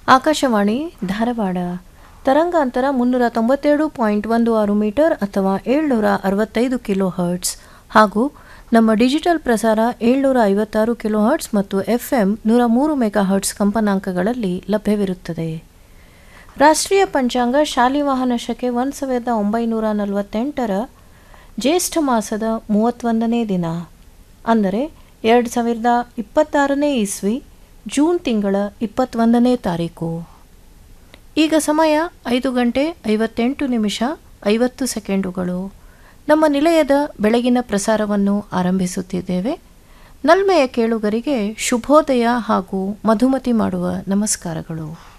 ಆಕಾಶವಾಣಿ ಧಾರವಾಡ ತರಂಗಾಂತರ ಮುನ್ನೂರ ತೊಂಬತ್ತೆರಡು ಪಾಯಿಂಟ್ ಒಂದು ಆರು ಮೀಟರ್ ಅಥವಾ ಏಳ್ನೂರ ಅರವತ್ತೈದು ಕಿಲೋ ಹರ್ಟ್ಸ್ ಹಾಗೂ ನಮ್ಮ ಡಿಜಿಟಲ್ ಪ್ರಸಾರ ಏಳ್ನೂರ ಐವತ್ತಾರು ಕಿಲೋ ಹರ್ಟ್ಸ್ ಮತ್ತು ಎಫ್ಎಂ ನೂರ ಮೂರು ಮೆಗಾ ಹರ್ಟ್ಸ್ ಕಂಪನಾಂಕಗಳಲ್ಲಿ ಲಭ್ಯವಿರುತ್ತದೆ ರಾಷ್ಟ್ರೀಯ ಪಂಚಾಂಗ ಶಾಲಿವಾಹನ ಶಕೆ ಒಂದು ಸಾವಿರದ ಒಂಬೈನೂರ ನಲವತ್ತೆಂಟರ ಜ್ಯೇಷ್ಠ ಮಾಸದ ಮೂವತ್ತೊಂದನೇ ದಿನ ಅಂದರೆ ಎರಡು ಸಾವಿರದ ಇಪ್ಪತ್ತಾರನೇ ಇಸ್ವಿ ಜೂನ್ ತಿಂಗಳ ಇಪ್ಪತ್ತೊಂದನೇ ತಾರೀಕು ಈಗ ಸಮಯ ಐದು ಗಂಟೆ ಐವತ್ತೆಂಟು ನಿಮಿಷ ಐವತ್ತು ಸೆಕೆಂಡುಗಳು ನಮ್ಮ ನಿಲಯದ ಬೆಳಗಿನ ಪ್ರಸಾರವನ್ನು ಆರಂಭಿಸುತ್ತಿದ್ದೇವೆ ನಲ್ಮೆಯ ಕೇಳುಗರಿಗೆ ಶುಭೋದಯ ಹಾಗೂ ಮಧುಮತಿ ಮಾಡುವ ನಮಸ್ಕಾರಗಳು